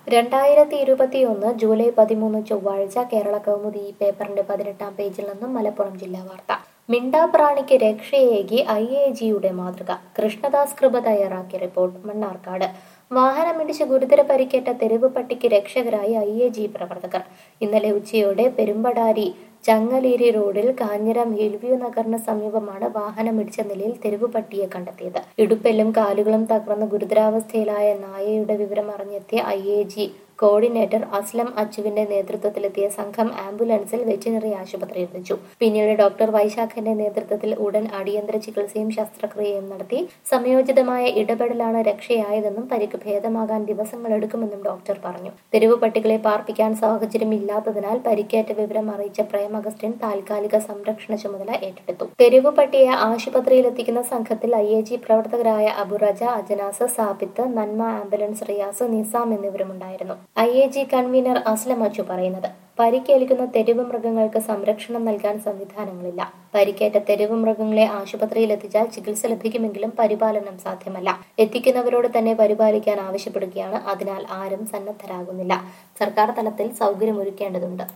രണ്ടായിരത്തി ഇരുപത്തിയൊന്ന് ജൂലൈ പതിമൂന്ന് ചൊവ്വാഴ്ച കേരള കൗമുദി ഈ പേപ്പറിന്റെ പതിനെട്ടാം പേജിൽ നിന്നും മലപ്പുറം ജില്ലാ വാർത്ത മിണ്ടാപ്രാണിക്ക് രക്ഷയേകി ഐ എ ജിയുടെ മാതൃക കൃഷ്ണദാസ് കൃപ തയ്യാറാക്കിയ റിപ്പോർട്ട് മണ്ണാർക്കാട് വാഹനമിടിച്ച് ഗുരുതര പരിക്കേറ്റ തെരുവ് പട്ടിക്ക് രക്ഷകരായി ഐ എ ജി പ്രവർത്തകർ ഇന്നലെ ഉച്ചയോടെ പെരുമ്പടാരി ചങ്ങലേരി റോഡിൽ കാഞ്ഞിരം ഹിൽവ്യൂ നഗറിന് സമീപമാണ് വാഹനമിടിച്ച നിലയിൽ തെരുവ് പട്ടിയെ കണ്ടെത്തിയത് ഇടുപ്പെല്ലും കാലുകളും തകർന്ന് ഗുരുതരാവസ്ഥയിലായ നായയുടെ വിവരം അറിഞ്ഞെത്തിയ I A G coordinator Aslam അച്ചുവിന്റെ നേതൃത്വത്തിലെത്തിയ സംഘം ആംബുലൻസിൽ വെറ്റിനറി ആശുപത്രിയിൽ എത്തിച്ചു പിന്നീട് ഡോക്ടർ വൈശാഖന്റെ നേതൃത്വത്തിൽ ഉടൻ അടിയന്തര ചികിത്സയും ശസ്ത്രക്രിയയും നടത്തി സംയോജിതമായ ഇടപെടലാണ് രക്ഷയായതെന്നും പരിക്ക് ഭേദമാകാൻ ദിവസങ്ങളെടുക്കുമെന്നും ഡോക്ടർ പറഞ്ഞു തെരുവ് പട്ടികളെ പാർപ്പിക്കാൻ സാഹചര്യമില്ലാത്തതിനാൽ പരിക്കേറ്റ വിവരം അറിയിച്ച പ്രേം അഗസ്റ്റിൻ താൽക്കാലിക സംരക്ഷണ ചുമതല ഏറ്റെടുത്തു തെരുവ് പട്ടിയെ ആശുപത്രിയിൽ എത്തിക്കുന്ന സംഘത്തിൽ ഐ എ ജി പ്രവർത്തകരായ അബുറജ അജനാസ് സാബിത്ത് നന്മ ആംബുലൻസ് റിയാസ് നിസാം എന്നിവരുമുണ്ടായിരുന്നു I A G convener Aslam Achu പറയുന്നത് പരിക്കേൽക്കുന്ന തെരുവ് മൃഗങ്ങൾക്ക് സംരക്ഷണം നൽകാൻ സംവിധാനങ്ങളില്ല പരിക്കേറ്റ തെരുവ് മൃഗങ്ങളെ ആശുപത്രിയിൽ എത്തിച്ചാൽ ചികിത്സ ലഭിക്കുമെങ്കിലും പരിപാലനം സാധ്യമല്ല എത്തിക്കുന്നവരോട് തന്നെ പരിപാലിക്കാൻ ആവശ്യപ്പെടുകയാണ് അതിനാൽ ആരും സന്നദ്ധരാകുന്നില്ല സർക്കാർ തലത്തിൽ സൗകര്യമൊരുക്കേണ്ടതുണ്ട്